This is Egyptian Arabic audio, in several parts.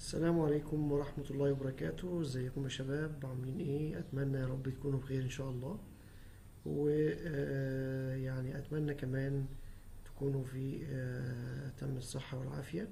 السلام عليكم ورحمة الله وبركاته ازيكم يا شباب عاملين ايه اتمنى يا رب تكونوا بخير ان شاء الله ويعني اتمنى كمان تكونوا في آه، تم الصحة والعافية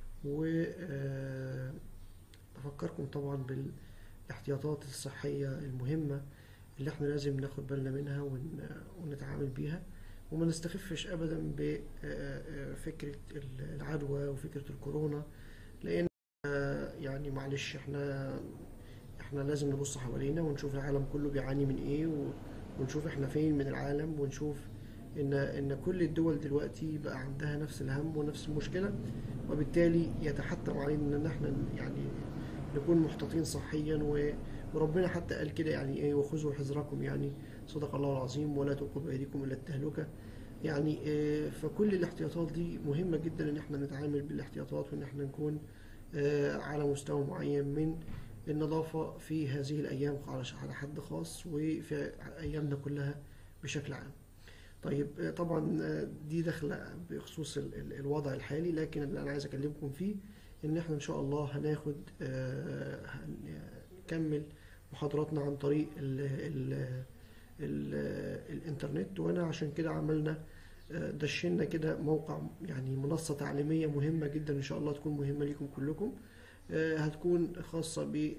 وافكركم طبعا بالاحتياطات الصحية المهمة اللي احنا لازم ناخد بالنا منها ون- ونتعامل بيها وما نستخفش ابدا بفكرة العدوى وفكرة الكورونا لان يعني معلش احنا احنا لازم نبص حوالينا ونشوف العالم كله بيعاني من ايه و- ونشوف احنا فين من العالم ونشوف ان ان كل الدول دلوقتي بقى عندها نفس الهم ونفس المشكلة وبالتالي يتحتم علينا ان احنا يعني نكون محتاطين صحيا و- وربنا حتى قال كده يعني ايه وخذوا حذركم يعني صدق الله العظيم ولا تلقوا بايديكم الى التهلكة يعني آه، فكل الاحتياطات دي مهمة جدا ان احنا نتعامل بالاحتياطات وان احنا نكون آه، على مستوى معين من النظافة في هذه الأيام على على حد خاص وفي أيامنا كلها بشكل عام. طيب آه، طبعا آه، دي داخلة بخصوص ال- ال- الوضع الحالي لكن اللي أنا عايز أكلمكم فيه إن إحنا إن شاء الله هناخد آه، هنكمل محاضراتنا عن طريق ال ال ال الإنترنت وأنا عشان كده عملنا آه، دشنا كده موقع يعني منصة تعليمية مهمة جدا إن شاء الله تكون مهمة ليكم كلكم آه، هتكون خاصة بال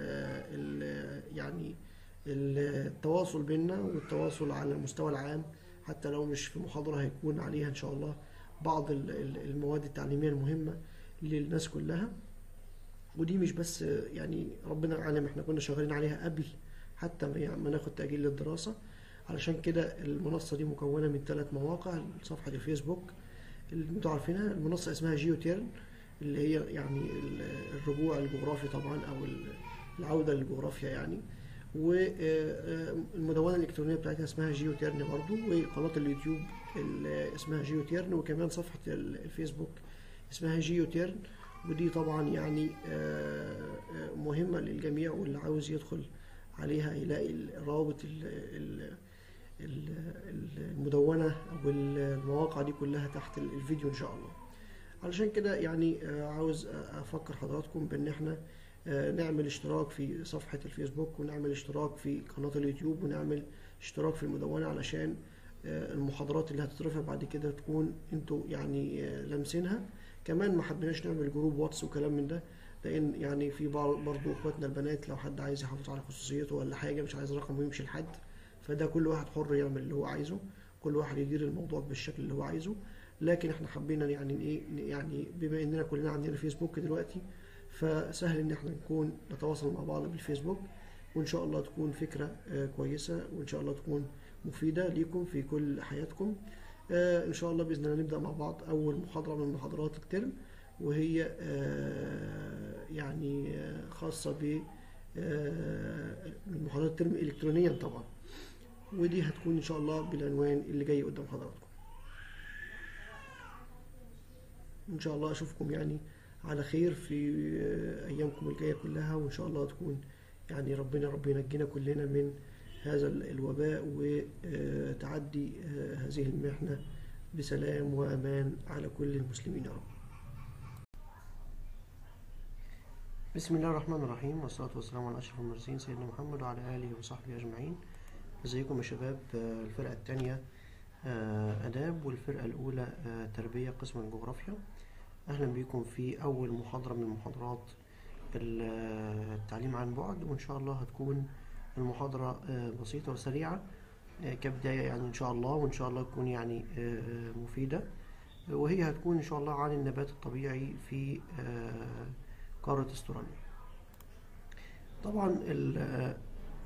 ال- يعني التواصل بيننا والتواصل على المستوى العام حتى لو مش في محاضرة هيكون عليها إن شاء الله بعض ال- ال- المواد التعليمية المهمة للناس كلها ودي مش بس آه، يعني ربنا عالم احنا كنا شغالين عليها قبل حتى ما ما ناخد تأجيل للدراسة علشان كده المنصة دي مكونة من ثلاث مواقع صفحة الفيسبوك اللي انتوا عارفينها المنصة اسمها جيوتيرن اللي هي يعني ال- الرجوع الجغرافي طبعا او ال- العودة للجغرافيا يعني والمدونة الإلكترونية بتاعتها اسمها جيوتيرن برضو وقناة اليوتيوب اللي اسمها جيوتيرن وكمان صفحة ال- الفيسبوك اسمها جيوتيرن ودي طبعا يعني آه، آه، مهمة للجميع واللي عاوز يدخل عليها يلاقي الروابط ال- ال- ال- المدونة أو المواقع دي كلها تحت الفيديو إن شاء الله علشان كده يعني آه، عاوز أفكر حضراتكم بإن إحنا آه، نعمل اشتراك في صفحة الفيسبوك ونعمل اشتراك في قناة اليوتيوب ونعمل اشتراك في المدونة علشان آه، المحاضرات اللي هتترفع بعد كده تكون انتوا يعني آه، لامسينها كمان ما حبيناش نعمل جروب واتس وكلام من ده لان يعني في بعض برضو اخواتنا البنات لو حد عايز يحافظ على خصوصيته ولا حاجه مش عايز رقمه يمشي لحد فده كل واحد حر يعمل اللي هو عايزه كل واحد يدير الموضوع بالشكل اللي هو عايزه لكن احنا حبينا يعني ايه يعني بما اننا كلنا عندنا فيسبوك دلوقتي فسهل ان احنا نكون نتواصل مع بعض بالفيسبوك وان شاء الله تكون فكره آه، كويسه وان شاء الله تكون مفيده ليكم في كل حياتكم آه، ان شاء الله باذن الله نبدا مع بعض اول محاضره من محاضرات الترم وهي آه، يعني آه، خاصه ب آه، من محاضرات الترم الكترونيا طبعا ودي هتكون ان شاء الله بالعنوان اللي جاي قدام حضراتكم ان شاء الله اشوفكم يعني على خير في آه، ايامكم الجايه كلها وان شاء الله تكون يعني ربنا رب ينجينا كلنا من هذا ال- الوباء وتعدي هذه المحنه بسلام وامان على كل المسلمين يا رب بسم الله الرحمن الرحيم والصلاة والسلام على أشرف المرسلين سيدنا محمد وعلى آله وصحبه أجمعين ازيكم يا شباب آه، الفرقة التانية آه، آداب والفرقة الأولى آه، تربية قسم الجغرافيا أهلا بكم في أول محاضرة من محاضرات ال- آه، التعليم عن بعد وإن شاء الله هتكون المحاضرة آه، بسيطة وسريعة آه، كبداية يعني إن شاء الله وإن شاء الله تكون يعني آه، آه، مفيدة وهي هتكون إن شاء الله عن النبات الطبيعي في آه، قارة استراليا طبعا ال- آه،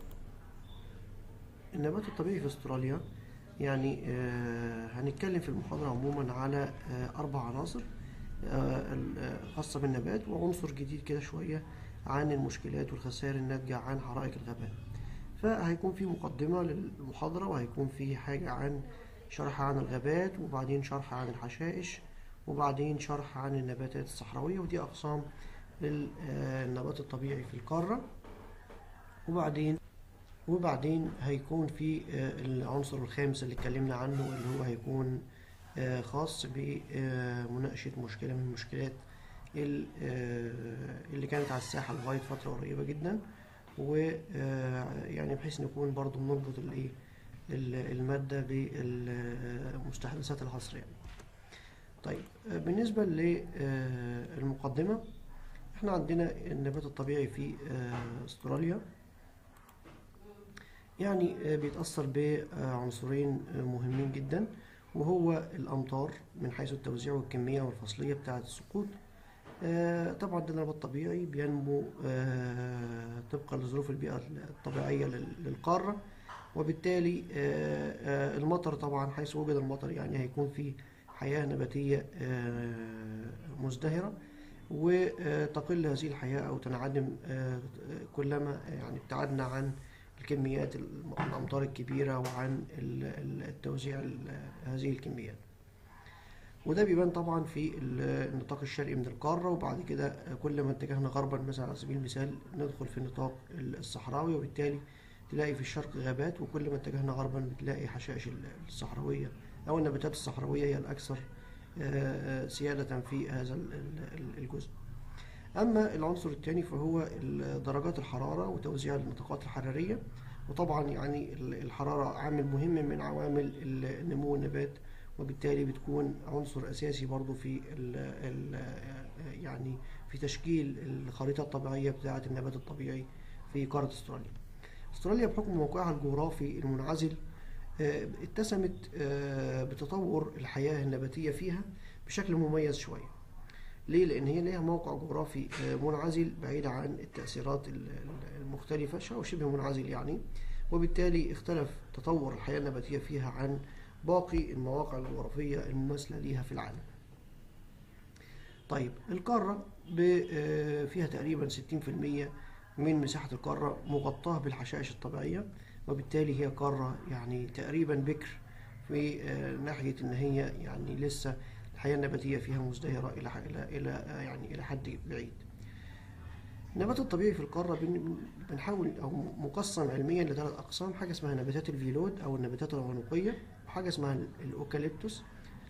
النبات الطبيعي في استراليا يعني آه، هنتكلم في المحاضرة عموما على آه، أربع عناصر آه، ال- آه، خاصة بالنبات وعنصر جديد كده شوية عن المشكلات والخسائر الناتجة عن حرائق الغابات فهيكون في مقدمة للمحاضرة وهيكون في حاجة عن شرح عن الغابات وبعدين شرح عن الحشائش وبعدين شرح عن النباتات الصحراوية ودي أقسام النبات الطبيعي في القارة وبعدين وبعدين هيكون في آه، العنصر الخامس اللي اتكلمنا عنه اللي هو هيكون آه، خاص بمناقشة مشكلة من مشكلات ال- آه، اللي كانت على الساحة لغاية فترة قريبة جدا ويعني بحيث نكون برضو بنربط الايه ال- المادة بالمستحدثات العصر يعني طيب آه، بالنسبة للمقدمة احنا عندنا النبات الطبيعي في آه، استراليا يعني آه، بيتأثر بعنصرين آه، مهمين جدا وهو الأمطار من حيث التوزيع والكمية والفصلية بتاعة السقوط آه، طبعا ده نبات طبيعي بينمو آه، طبقا لظروف البيئة الطبيعية لل- للقارة وبالتالي آه، آه، المطر طبعا حيث وجد المطر يعني هيكون في حياة نباتية آه، مزدهرة وتقل هذه الحياة أو تنعدم آه، كلما يعني ابتعدنا عن الكميات الأمطار الكبيرة وعن ال- ال- التوزيع ال- هذه الكميات وده بيبان طبعا في ال- النطاق الشرقي من القارة وبعد كده كل ما اتجهنا غربا مثلا على سبيل المثال ندخل في النطاق الصحراوي وبالتالي تلاقي في الشرق غابات وكل ما اتجهنا غربا بتلاقي حشائش الصحراوية أو النباتات الصحراوية هي الأكثر آه، آه، سيادة في هذا ال- ال- الجزء أما العنصر الثاني فهو ال- درجات الحرارة وتوزيع النطاقات الحرارية وطبعا يعني ال- الحرارة عامل مهم من عوامل ال- نمو النبات وبالتالي بتكون عنصر أساسي برضو في ال ال يعني في تشكيل الخريطة الطبيعية بتاعة النبات الطبيعي في قارة استراليا. استراليا بحكم موقعها الجغرافي المنعزل آه، اتسمت آه، بتطور الحياة النباتية فيها بشكل مميز شوية. ليه؟ لأن هي ليها موقع جغرافي آه، منعزل بعيد عن التأثيرات ال- ال- المختلفة أو شبه منعزل يعني وبالتالي اختلف تطور الحياة النباتية فيها عن باقي المواقع الجغرافية المماثلة ليها في العالم. طيب القارة ب- آه، فيها تقريبا 60% من مساحة القارة مغطاة بالحشائش الطبيعية وبالتالي هي قارة يعني تقريبا بكر في آه، ناحية إن هي يعني لسه الحياة النباتية فيها مزدهرة إلى ح- إلى إلى آه، يعني إلى حد بعيد. النبات الطبيعي في القارة بن- بنحاول أو مقسم علميا لثلاث أقسام حاجة اسمها نباتات الفيلود أو النباتات العنقية وحاجة اسمها ال- الأوكاليبتوس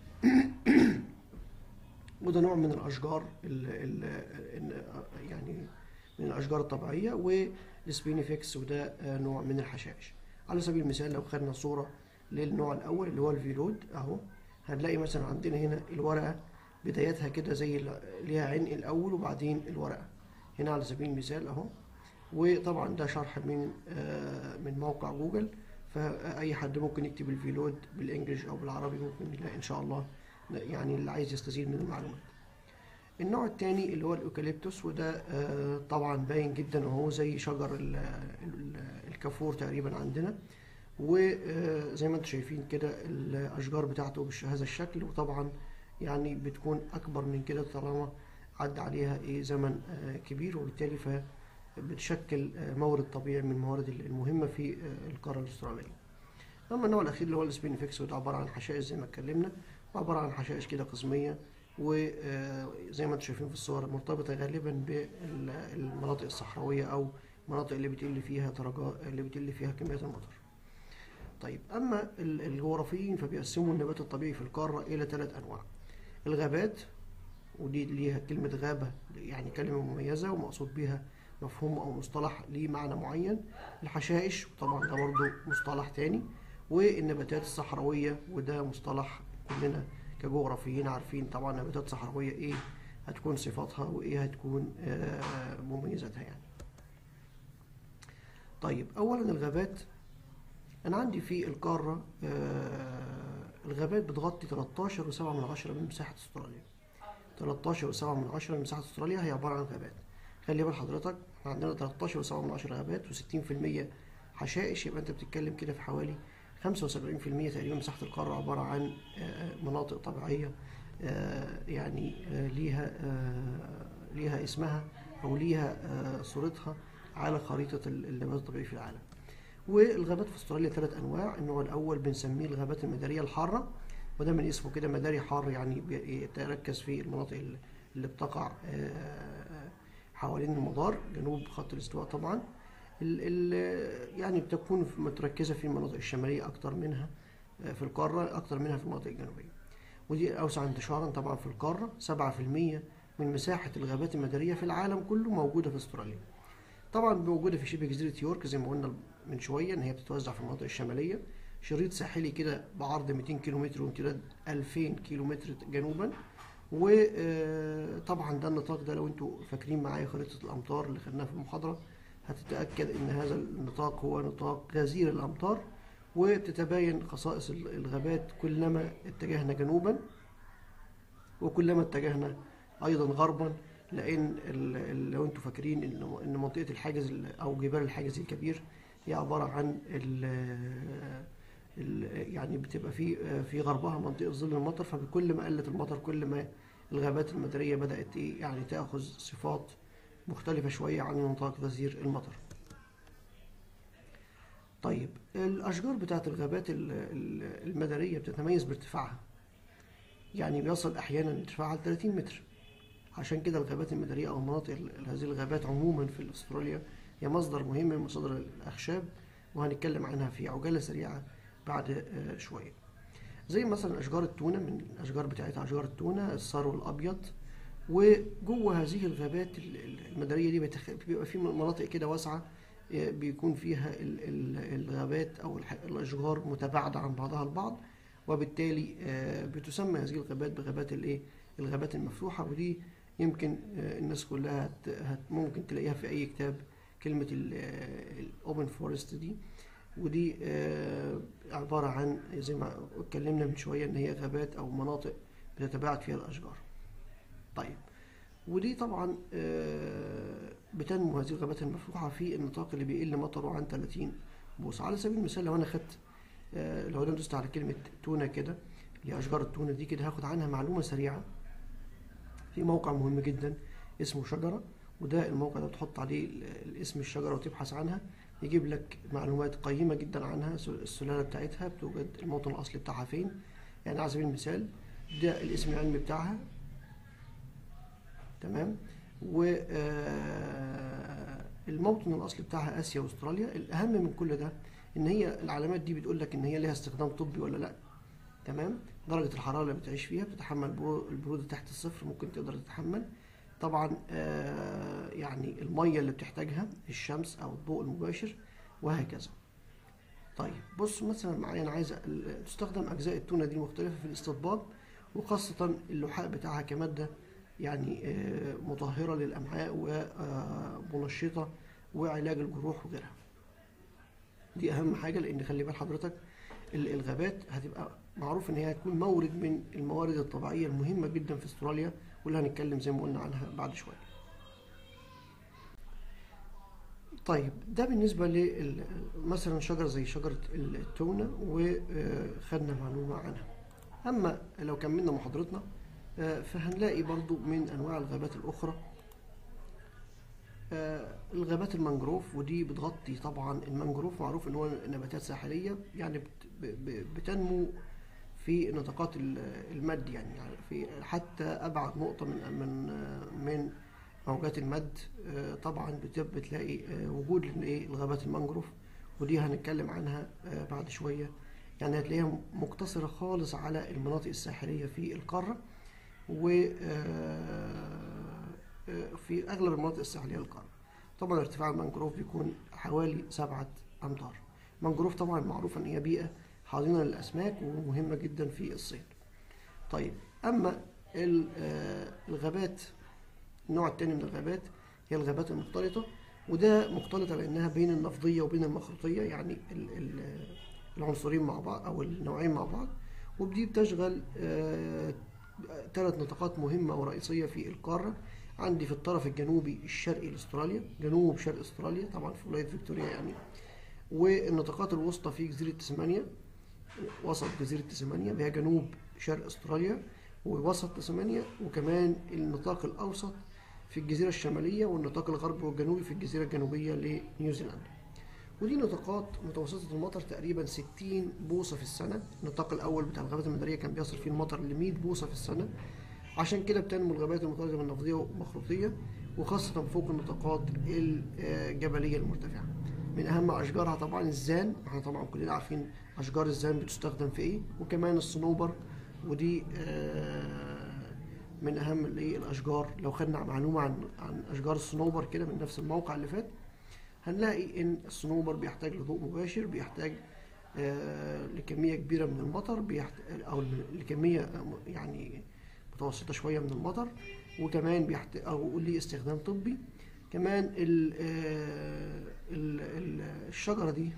وده نوع من الأشجار ال ال يعني من الأشجار الطبيعية والسبينيفيكس وده آه، نوع من الحشائش على سبيل المثال لو خدنا صورة للنوع الأول اللي هو الفيلود أهو هنلاقي مثلا عندنا هنا الورقة بدايتها كده زي ال- ليها عنق الأول وبعدين الورقة هنا على سبيل المثال أهو وطبعا ده شرح من آه، من موقع جوجل فأي حد ممكن يكتب الفيلود بالإنجليش أو بالعربي ممكن يلاقي إن شاء الله يعني اللي عايز يستزيد من المعلومات النوع الثاني اللي هو الأوكاليبتوس وده آه، طبعا باين جدا وهو زي شجر ال- ال- الكافور تقريبا عندنا وزي ما انتم شايفين كده الأشجار بتاعته بهذا الشكل وطبعا يعني بتكون أكبر من كده طالما عدى عليها إيه زمن آه، كبير وبالتالي فبتشكل آه، مورد طبيعي من الموارد المهمة في آه، القارة الأسترالية. أما النوع الأخير اللي هو السبينيفيكس وده عبارة عن حشائش زي ما اتكلمنا عبارة عن حشائش كده قسمية وزي ما انتم شايفين في الصور مرتبطة غالبا بالمناطق الصحراوية أو المناطق اللي بتقل فيها درجات اللي بتقل فيها كميات المطر. طيب أما ال- الجغرافيين فبيقسموا النبات الطبيعي في القارة إلى ثلاث أنواع. الغابات ودي ليها كلمة غابة يعني كلمة مميزة ومقصود بها مفهوم أو مصطلح ليه معنى معين الحشائش طبعا ده برضه مصطلح تاني والنباتات الصحراوية وده مصطلح كلنا كجغرافيين عارفين طبعا نباتات صحراوية ايه هتكون صفاتها وايه هتكون آه، مميزاتها يعني طيب اولا الغابات انا عندي في القارة آه، الغابات بتغطي 13.7 من عشرة من مساحة استراليا 13.7 من عشرة من مساحة استراليا هي عبارة عن غابات خلي بال حضرتك احنا عندنا 13.7 من عشرة غابات و60% حشائش يبقى انت بتتكلم كده في حوالي 75% تقريبا مساحة القارة عبارة عن آه، مناطق طبيعية آه، يعني آه، ليها آه، ليها اسمها أو ليها آه، صورتها على خريطة ال- النبات الطبيعي في العالم. والغابات في استراليا ثلاث أنواع، النوع الأول بنسميه الغابات المدارية الحارة وده من اسمه كده مداري حار يعني بيتركز في المناطق اللي- اللي بتقع آه، حوالين المدار جنوب خط الاستواء طبعا. ال ال يعني بتكون في- متركزة في المناطق الشمالية أكتر منها آه، في القارة أكتر منها في المناطق الجنوبية ودي أوسع انتشارا طبعا في القارة 7% من مساحة الغابات المدارية في العالم كله موجودة في استراليا طبعا موجودة في شبه جزيرة يورك زي ما قلنا من شوية ان هي بتتوزع في المناطق الشمالية شريط ساحلي كده بعرض 200 كيلومتر وامتداد 2000 كيلومتر جنوبا وطبعا ده النطاق ده لو انتوا فاكرين معايا خريطة الأمطار اللي خدناها في المحاضرة هتتأكد ان هذا النطاق هو نطاق غزير الأمطار وتتباين خصائص الغابات كلما اتجهنا جنوبا وكلما اتجهنا أيضا غربا لأن لو انتوا فاكرين ان منطقة الحاجز أو جبال الحاجز الكبير هي عبارة عن يعني بتبقى في في غربها منطقه ظل المطر فكل ما قلت المطر كل ما الغابات المداريه بدات ايه يعني تاخذ صفات مختلفه شويه عن نطاق غزير المطر طيب الاشجار بتاعت الغابات المداريه بتتميز بارتفاعها يعني بيصل احيانا ارتفاعها ل 30 متر عشان كده الغابات المداريه او مناطق هذه الغابات عموما في استراليا هي مصدر مهم من مصادر الاخشاب وهنتكلم عنها في عجاله سريعه بعد شوية زي مثلا أشجار التونة من الأشجار بتاعتها أشجار التونة الثرو الأبيض وجوه هذه الغابات المدارية دي بيبقى في مناطق كده واسعة بيكون فيها الغابات أو الأشجار متباعدة عن بعضها البعض وبالتالي بتسمى هذه الغابات بغابات الايه الغابات المفتوحة ودي يمكن الناس كلها ممكن تلاقيها في أي كتاب كلمة الأوبن فورست دي ودي عبارة عن زي ما اتكلمنا من شوية ان هي غابات او مناطق بتتباعد فيها الاشجار طيب ودي طبعا بتنمو هذه الغابات المفتوحة في النطاق اللي بيقل مطره عن 30 بوصة على سبيل المثال لو انا خدت لو انا دوست على كلمة تونة كده اللي اشجار التونة دي كده هاخد عنها معلومة سريعة في موقع مهم جدا اسمه شجرة وده الموقع ده بتحط عليه اسم الشجرة وتبحث عنها يجيب لك معلومات قيمة جدا عنها السلالة بتاعتها بتوجد الموطن الأصلي بتاعها فين يعني على سبيل المثال ده الاسم العلمي بتاعها تمام و الموطن الأصلي بتاعها آسيا وأستراليا الأهم من كل ده إن هي العلامات دي بتقول لك إن هي ليها استخدام طبي ولا لأ تمام درجة الحرارة اللي بتعيش فيها بتتحمل البرودة تحت الصفر ممكن تقدر تتحمل طبعا آه يعني المية اللي بتحتاجها الشمس أو الضوء المباشر وهكذا طيب بص مثلا معايا أنا عايز تستخدم أجزاء التونة دي مختلفة في الاستطباب وخاصة اللحاء بتاعها كمادة يعني آه مطهرة للأمعاء ومنشطة وعلاج الجروح وغيرها دي أهم حاجة لأن خلي بال حضرتك الغابات هتبقى معروف إن هي هتكون مورد من الموارد الطبيعية المهمة جدا في استراليا واللي هنتكلم زي ما قلنا عنها بعد شوية طيب ده بالنسبة ل مثلا شجرة زي شجرة التونة وخدنا معلومة عنها أما لو كملنا محاضرتنا فهنلاقي برضو من أنواع الغابات الأخرى الغابات المانجروف ودي بتغطي طبعا المانجروف معروف ان هو نباتات ساحلية يعني بتنمو في نطاقات المد يعني, يعني في حتى ابعد نقطه من من من موجات المد طبعا بتلاقي وجود الغابات المانجروف ودي هنتكلم عنها بعد شويه يعني هتلاقيها مقتصره خالص على المناطق الساحليه في القاره و في اغلب المناطق الساحليه للقاره طبعا ارتفاع المانجروف بيكون حوالي سبعة امتار المانجروف طبعا معروف ان هي بيئه حاضنة للأسماك ومهمة جدا في الصيد طيب أما الغابات النوع الثاني من الغابات هي الغابات المختلطة وده مختلطة لأنها بين النفضية وبين المخروطية يعني العنصرين مع بعض أو النوعين مع بعض ودي بتشغل ثلاث نطاقات مهمة ورئيسية في القارة عندي في الطرف الجنوبي الشرقي لاستراليا جنوب شرق استراليا طبعا في ولاية فيكتوريا يعني والنطاقات الوسطى في جزيرة تسمانيا وسط جزيرة تسمانيا اللي هي جنوب شرق استراليا ووسط تسمانيا وكمان النطاق الأوسط في الجزيرة الشمالية والنطاق الغربي والجنوبي في الجزيرة الجنوبية لنيوزيلندا ودي نطاقات متوسطة المطر تقريبا 60 بوصة في السنة النطاق الأول بتاع الغابات المدارية كان بيصل فيه المطر ل 100 بوصة في السنة عشان كده بتنمو الغابات المختلطة بالنفضية والمخروطية وخاصة فوق النطاقات الجبلية المرتفعة من أهم أشجارها طبعا الزان احنا طبعا كلنا عارفين أشجار الزان بتستخدم في إيه وكمان الصنوبر ودي من اهم الايه الاشجار لو خدنا معلومه عن عن اشجار الصنوبر كده من نفس الموقع اللي فات هنلاقي ان الصنوبر بيحتاج لضوء مباشر بيحتاج آه لكميه كبيره من المطر بيحتاج او لكميه يعني متوسطه شويه من المطر وكمان بيحتاج او ليه استخدام طبي كمان ال ال ال الشجره دي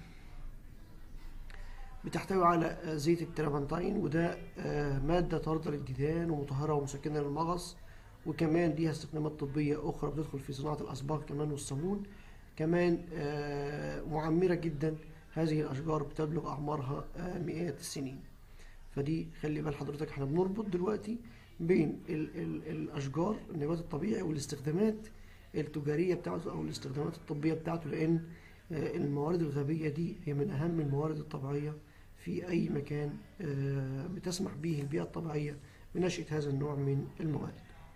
بتحتوي على زيت الترابنتين وده مادة طاردة للديدان ومطهرة ومسكنة للمغص وكمان ليها استخدامات طبية أخرى بتدخل في صناعة الأصباغ كمان والصابون كمان معمرة جدا هذه الأشجار بتبلغ أعمارها مئات السنين فدي خلي بال حضرتك احنا بنربط دلوقتي بين ال ال الأشجار النبات الطبيعي والاستخدامات التجارية بتاعته أو الاستخدامات الطبية بتاعته لأن الموارد الغابية دي هي من أهم الموارد الطبيعية في أي مكان بتسمح به البيئة الطبيعية بنشأة هذا النوع من الموارد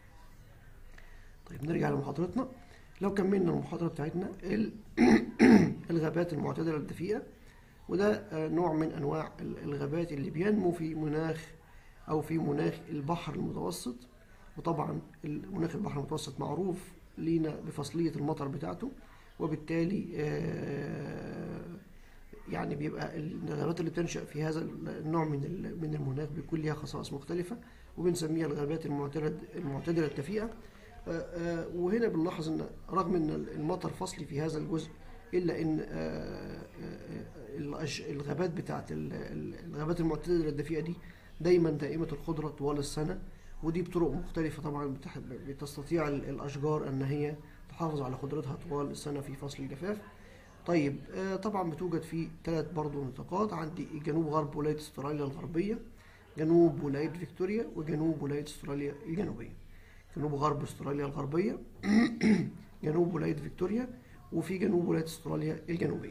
طيب نرجع لمحاضرتنا لو كملنا المحاضرة بتاعتنا الغابات المعتدلة الدفيئة وده نوع من أنواع الغابات اللي بينمو في مناخ أو في مناخ البحر المتوسط وطبعا مناخ البحر المتوسط معروف لينا بفصلية المطر بتاعته وبالتالي يعني بيبقى الغابات اللي بتنشأ في هذا النوع من من المناخ بيكون ليها خصائص مختلفة وبنسميها الغابات المعتدلة المعتدلة الدفيئة وهنا بنلاحظ ان رغم ان المطر فصلي في هذا الجزء الا ان الغابات بتاعت الغابات المعتدلة الدفيئة دي دايما دائمة الخضرة طوال السنة ودي بطرق مختلفة طبعا بتستطيع الأشجار أن هي تحافظ على خضرتها طوال السنة في فصل الجفاف طيب آه طبعا بتوجد في ثلاث برضو نطاقات عندي جنوب غرب ولاية استراليا الغربية جنوب ولاية فيكتوريا وجنوب ولاية استراليا الجنوبية جنوب غرب استراليا الغربية جنوب ولاية فيكتوريا وفي جنوب ولاية استراليا الجنوبية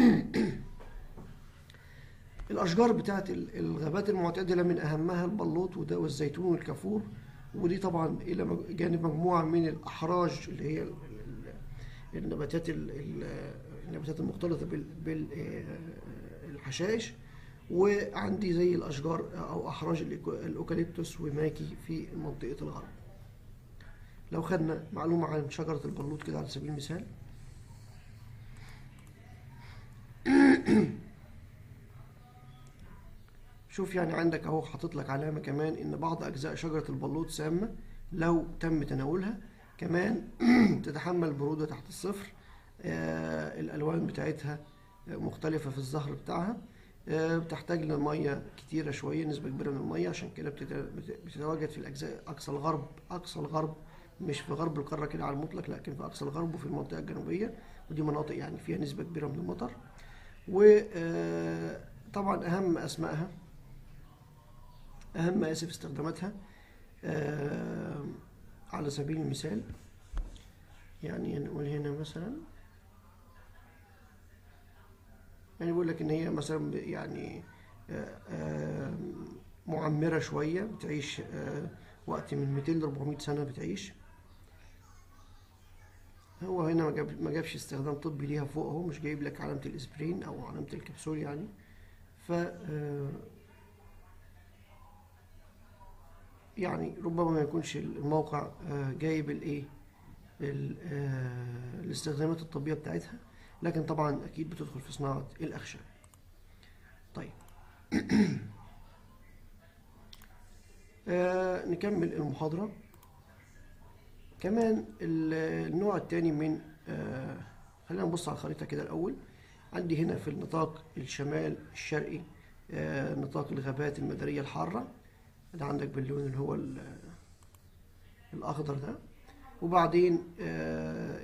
الأشجار بتاعت الغابات المعتدلة من أهمها البلوط وده والزيتون والكافور ودي طبعا إلى جانب مجموعة من الأحراج اللي هي النباتات النباتات المختلطة بالحشائش وعندي زي الأشجار أو أحراج الأوكاليبتوس وماكي في منطقة الغرب لو خدنا معلومة عن شجرة البلوط كده على سبيل المثال شوف يعني عندك اهو حاطط لك علامة كمان ان بعض اجزاء شجرة البلوط سامة لو تم تناولها كمان تتحمل برودة تحت الصفر آه الالوان بتاعتها مختلفة في الزهر بتاعها آه بتحتاج لمية كتيرة شوية نسبة كبيرة من المية عشان كده بتتواجد في الاجزاء اقصى الغرب اقصى الغرب مش في غرب القارة كده على المطلق لكن في اقصى الغرب وفي المنطقة الجنوبية ودي مناطق يعني فيها نسبة كبيرة من المطر وطبعا اهم اسمائها أهم آسف استخداماتها آه على سبيل المثال يعني نقول هنا مثلا يعني بيقول لك إن هي مثلا يعني آه آه معمرة شوية بتعيش آه وقت من 200 ل 400 سنة بتعيش هو هنا ما, جاب ما جابش استخدام طبي ليها فوق اهو مش جايب لك علامة الاسبرين او علامة الكبسول يعني ف آه يعني ربما ما يكونش الموقع جايب الايه الاستخدامات الطبية بتاعتها لكن طبعا اكيد بتدخل في صناعة الاخشاب طيب آه نكمل المحاضرة كمان النوع الثاني من آه خلينا نبص على الخريطة كده الأول عندي هنا في النطاق الشمال الشرقي آه نطاق الغابات المدارية الحارة ده عندك باللون اللي هو الأخضر ده وبعدين آه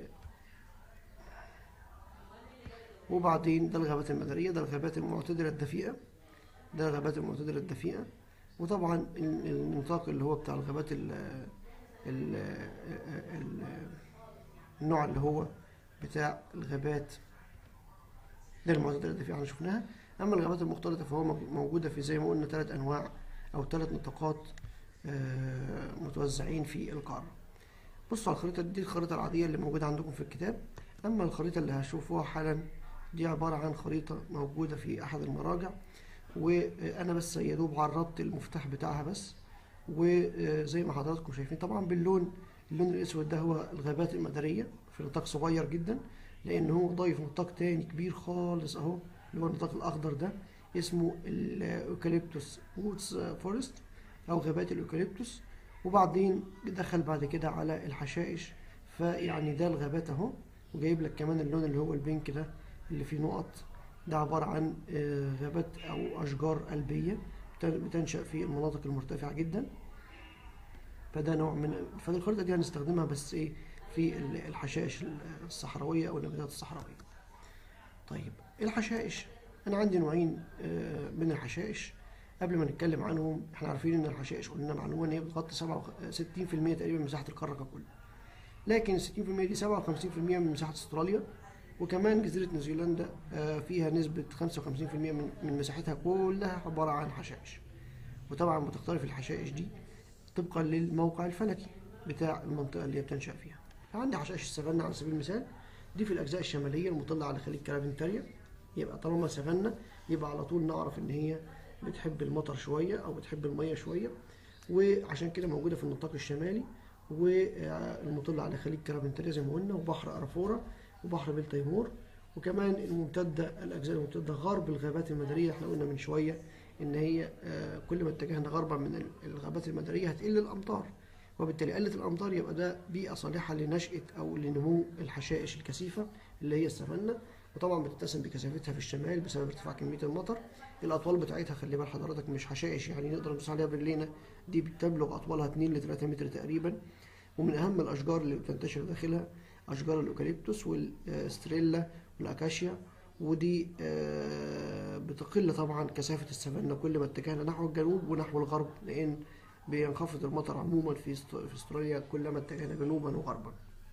وبعدين ده الغابات المدارية ده الغابات المعتدلة الدفيئة ده الغابات المعتدلة الدفيئة وطبعا النطاق اللي هو بتاع الغابات ال ال ال النوع اللي هو بتاع الغابات ده المعتدلة الدفيئة احنا شفناها أما الغابات المختلطة فهو موجودة في زي ما قلنا ثلاث أنواع أو ثلاث نطاقات متوزعين في القارة بصوا على الخريطة دي الخريطة العادية اللي موجودة عندكم في الكتاب أما الخريطة اللي هشوفوها حالا دي عبارة عن خريطة موجودة في أحد المراجع وأنا بس يا دوب عرضت المفتاح بتاعها بس وزي ما حضراتكم شايفين طبعا باللون اللون الاسود ده هو الغابات المداريه في نطاق صغير جدا لان هو ضايف نطاق تاني كبير خالص اهو اللي هو النطاق الاخضر ده اسمه الاوكاليبتوس وودز فورست او غابات الاوكاليبتوس وبعدين دخل بعد كده على الحشائش فيعني ده الغابات اهو وجايب لك كمان اللون اللي هو البينك ده اللي فيه نقط ده عبارة عن آه، غابات أو أشجار قلبية بت- بتنشأ في المناطق المرتفعة جدا فده نوع من فالخريطة دي هنستخدمها بس إيه في ال- الحشائش الصحراوية أو النباتات الصحراوية طيب الحشائش أنا عندي نوعين آه، من الحشائش قبل ما نتكلم عنهم احنا عارفين ان الحشائش قلنا معلومه ان هي بتغطي 67% تقريبا من مساحه القاره ككل لكن 60% دي 57% من مساحه استراليا وكمان جزيره نيوزيلندا آه، فيها نسبه 55% من من مساحتها كلها عباره عن حشائش وطبعا بتختلف الحشائش دي طبقا للموقع الفلكي بتاع المنطقه اللي هي بتنشا فيها عندي حشائش السافانا على سبيل المثال دي في الاجزاء الشماليه المطله على خليج كرافنتاريا يبقى طالما سافانا يبقى على طول نعرف ان هي بتحب المطر شويه او بتحب الميه شويه وعشان كده موجوده في النطاق الشمالي والمطل على خليج كرافنتاريا زي ما قلنا وبحر ارافورا وبحر بيل تيمور وكمان الممتده الاجزاء الممتده غرب الغابات المداريه احنا قلنا من شويه ان هي آه، كل ما اتجهنا غربا من ال- الغابات المداريه هتقل الامطار وبالتالي قلت الامطار يبقى ده بيئه صالحه لنشاه او لنمو الحشائش الكثيفه اللي هي السافانا وطبعا بتتسم بكثافتها في الشمال بسبب ارتفاع كميه المطر الاطوال بتاعتها خلي بال حضرتك مش حشائش يعني نقدر ندوس عليها برجلينا دي بتبلغ اطوالها 2 ل 3 متر تقريبا ومن اهم الاشجار اللي بتنتشر داخلها اشجار الاوكاليبتوس والستريلا والاكاشيا ودي آه، بتقل طبعا كثافه السافانا كل ما اتجهنا نحو الجنوب ونحو الغرب لان بينخفض المطر عموما في است- في استراليا كلما اتجهنا جنوبا وغربا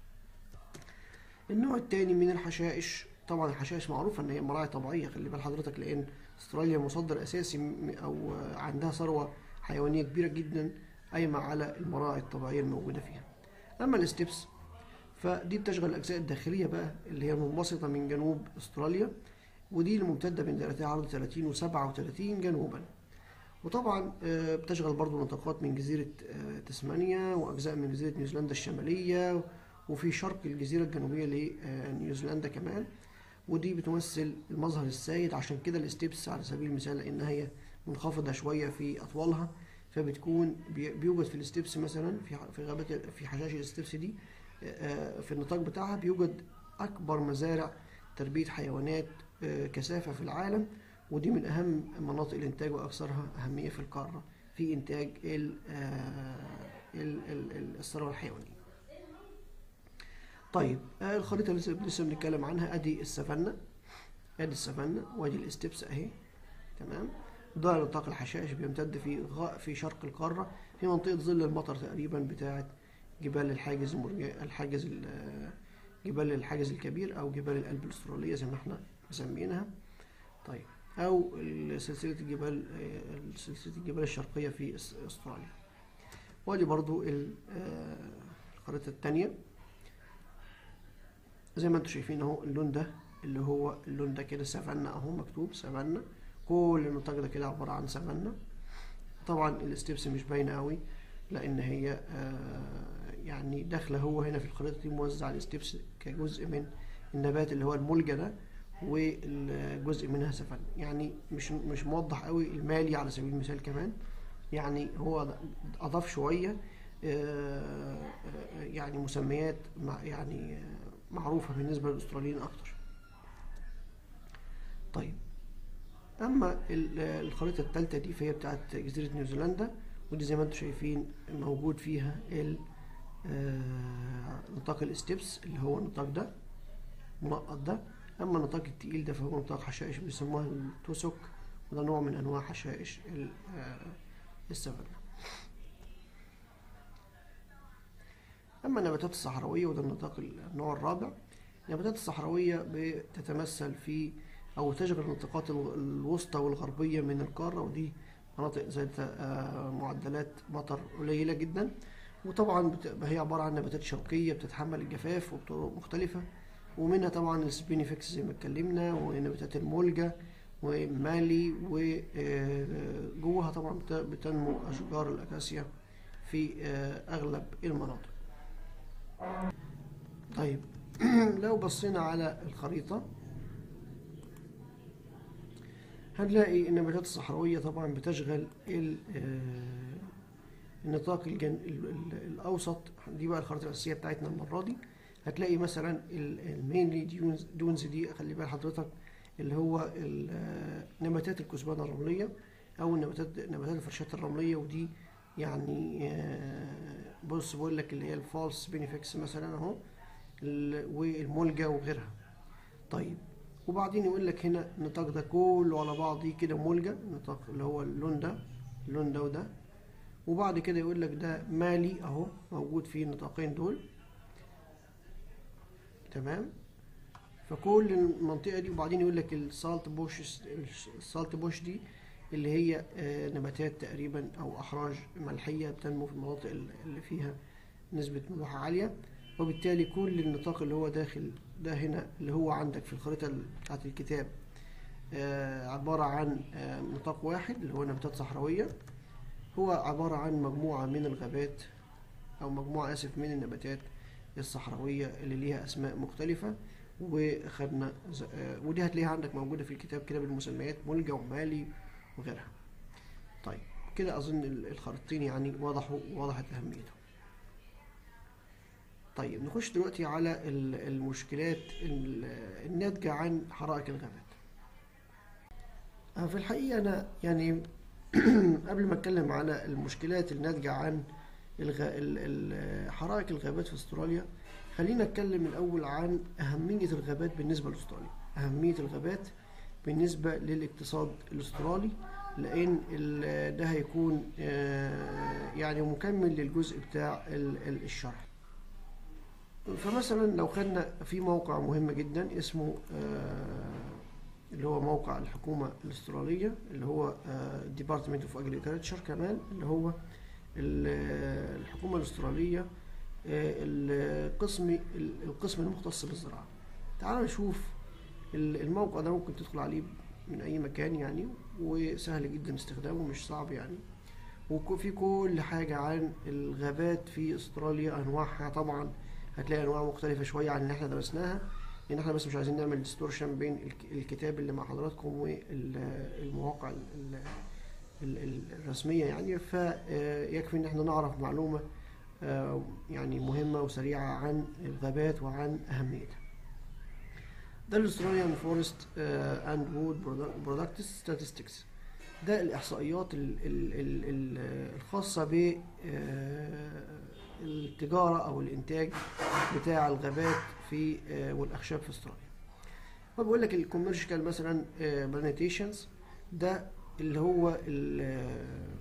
النوع الثاني من الحشائش طبعا الحشائش معروفه ان هي مراعي طبيعيه خلي بال حضرتك لان استراليا مصدر اساسي م- او عندها ثروه حيوانيه كبيره جدا قايمه على المراعي الطبيعيه الموجوده فيها اما الستيبس فدي بتشغل الاجزاء الداخليه بقى اللي هي منبسطه من جنوب استراليا ودي الممتده بين دائرتي عرض 30 و37 جنوبا وطبعا آه، بتشغل برضو نطاقات من جزيرة آه، تسمانيا وأجزاء من جزيرة نيوزيلندا الشمالية وفي شرق الجزيرة الجنوبية لنيوزيلندا كمان ودي بتمثل المظهر السائد عشان كده الستيبس على سبيل المثال لأنها هي منخفضة شوية في أطوالها فبتكون بي- بيوجد في الستيبس مثلا في ح- في غابات في حشائش الستيبس دي آه، في النطاق بتاعها بيوجد أكبر مزارع تربية حيوانات آه، كثافة في العالم ودي من أهم مناطق الإنتاج وأكثرها أهمية في القارة في إنتاج ال- آه، ال- ال- ال- الثروة الحيوانية. طيب آه، الخريطة اللي لسه- لسه بنتكلم عنها أدي السافانا أدي السافانا وأدي الإستبس أهي تمام ده نطاق الحشائش بيمتد في غ... في شرق القارة في منطقة ظل المطر تقريبا بتاعة جبال الحاجز المرجع الحاجز ال- آه، جبال الحاجز الكبير أو جبال الألب الأسترالية زي ما احنا مسمينها طيب أو سلسلة الجبال آه، سلسلة الجبال الشرقية في أس- أستراليا ودي برضو ال- آه، الخريطة التانية زي ما انتم شايفين اهو اللون ده اللي هو اللون ده كده سافانا اهو مكتوب سافانا كل النطاق ده كده عبارة عن سافانا طبعا الستبس مش باينة قوي لان هي آه، يعني داخلة هو هنا في الخريطة دي موزع الستبس كجزء من النبات اللي هو الملجا ده والجزء منها سفن يعني مش مش موضح قوي المالي على سبيل المثال كمان يعني هو اضاف شويه آه، آه، يعني مسميات مع- يعني آه، معروفه بالنسبه للاستراليين اكتر طيب اما ال- الخريطه الثالثه دي فهي بتاعت جزيره نيوزيلندا ودي زي ما انتم شايفين موجود فيها ال- آه، نطاق الاستبس اللي هو النطاق ده منقط ده اما النطاق التقيل ده فهو نطاق حشائش بيسموها التوسك وده نوع من انواع حشائش ال- آه، السافانا اما النباتات الصحراويه وده النطاق النوع الرابع النباتات الصحراويه بتتمثل في او تشغل النطاقات ال- الوسطى والغربيه من القاره ودي مناطق ذات آه، معدلات مطر قليله جدا وطبعا بتبقى هي عباره عن نباتات شوكيه بتتحمل الجفاف وبطرق مختلفه ومنها طبعا السبينيفكس زي ما اتكلمنا ونباتات المولجا ومالي وجواها طبعا بت- بتنمو اشجار الاكاسيا في آه، اغلب المناطق طيب لو بصينا على الخريطة هنلاقي ان النباتات الصحراوية طبعا بتشغل ال- آه، النطاق الجن... ال- ال- الاوسط دي بقى الخريطة الاساسية بتاعتنا المرة دي هتلاقي مثلا المينلي ديونز, دونز دي خلي بال حضرتك اللي هو ال- آه، نباتات الكثبان الرملية او نباتات نباتات الفرشات الرملية ودي يعني آه، بص بقول لك اللي هي الفالس بينيفكس مثلا اهو ال- والملجا وغيرها طيب وبعدين يقول لك هنا النطاق ده كله على بعضيه كده ملجا النطاق اللي هو اللون ده اللون ده وده وبعد كده يقول لك ده مالي اهو موجود فيه النطاقين دول تمام فكل المنطقه دي وبعدين يقول لك السالت بوش السالت بوش دي اللي هي آه، نباتات تقريبا او احراج ملحيه بتنمو في المناطق اللي فيها نسبه ملوحه عاليه وبالتالي كل النطاق اللي هو داخل ده هنا اللي هو عندك في الخريطه بتاعت الكتاب آه، عباره عن آه، نطاق واحد اللي هو نباتات صحراويه هو عباره عن مجموعه من الغابات او مجموعه اسف من النباتات الصحراويه اللي ليها اسماء مختلفه وخدنا ز- آه، ودي هتلاقيها عندك موجوده في الكتاب كده بالمسميات ملجا ومالي وغيرها طيب كده اظن ال- الخريطتين يعني وضحوا وضحت اهميتهم طيب نخش دلوقتي على ال- المشكلات ال- الناتجة عن حرائق الغابات آه، في الحقيقة أنا يعني قبل ما أتكلم على المشكلات الناتجة عن الغ... ال... ال... حرائق الغابات في أستراليا خلينا نتكلم الأول عن أهمية الغابات بالنسبة لأستراليا أهمية الغابات بالنسبة للاقتصاد الأسترالي لأن ال- ده هيكون آه، يعني مكمل للجزء بتاع ال- ال- الشرح فمثلا لو خدنا في موقع مهم جدا اسمه آه، اللي هو موقع الحكومة الأسترالية اللي هو ديبارتمنت اوف اجريكلتشر كمان اللي هو ال- الحكومة الأسترالية آه، القسم القسم المختص بالزراعة تعالوا نشوف ال- الموقع ده ممكن تدخل عليه من أي مكان يعني وسهل جدا استخدامه مش صعب يعني وفي كل حاجة عن الغابات في استراليا أنواعها طبعا هتلاقي أنواع مختلفة شوية عن اللي احنا درسناها لأن احنا بس مش عايزين نعمل ديستورشن بين الك- الكتاب اللي مع حضراتكم والمواقع ال- ال- ال- ال- الرسمية يعني فيكفي إن احنا نعرف معلومة آه، يعني مهمة وسريعة عن الغابات وعن أهميتها. ده الأستراليان فورست أند وود برودكتس ستاتستكس ده الإحصائيات ال- ال- ال- ال- الخاصة ب آه، التجارة أو الإنتاج بتاع الغابات في آه، والأخشاب في أستراليا. فبيقول لك الكوميرشال مثلا بلانيتيشنز ده اللي هو ال-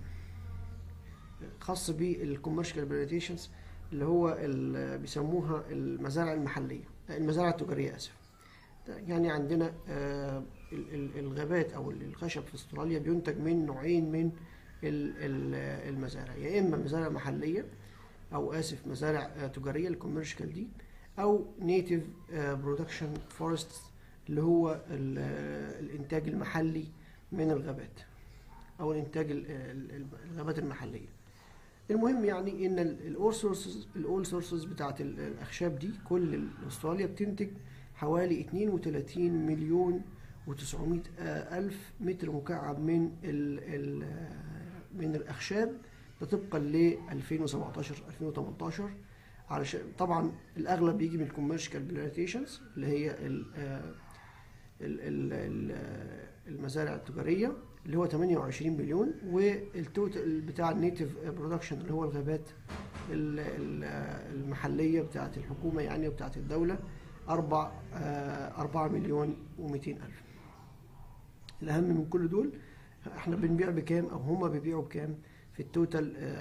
خاص بالكوميرشال بلانيتيشنز اللي هو ال- بيسموها المزارع المحلية المزارع التجارية آسف يعني عندنا آه، ال- ال- الغابات او الخشب في استراليا بينتج من نوعين من ال- ال- المزارع يا اما مزارع محليه او اسف مزارع آه، تجاريه الكوميرشال دي او نيتيف برودكشن فورست اللي هو ال- آه، الانتاج المحلي من الغابات او الانتاج ال- ال- الغابات المحليه المهم يعني ان الاول سورسز الاول سورسز بتاعت ال- الاخشاب دي كل استراليا بتنتج حوالي 32 مليون و900 ألف متر مكعب من ال ال من الأخشاب ده طبقا ل 2017 2018 علشان طبعا الأغلب بيجي من الكوميرشال بلانتيشنز اللي هي ال ال ال ال المزارع التجارية اللي هو 28 مليون والتوتال بتاع النيتيف برودكشن اللي هو الغابات ال- ال- المحلية بتاعت الحكومة يعني وبتاعت الدولة أربع آه، أربعة مليون ومئتين ألف الأهم من كل دول احنا بنبيع بكام أو هما بيبيعوا بكام في التوتال آه،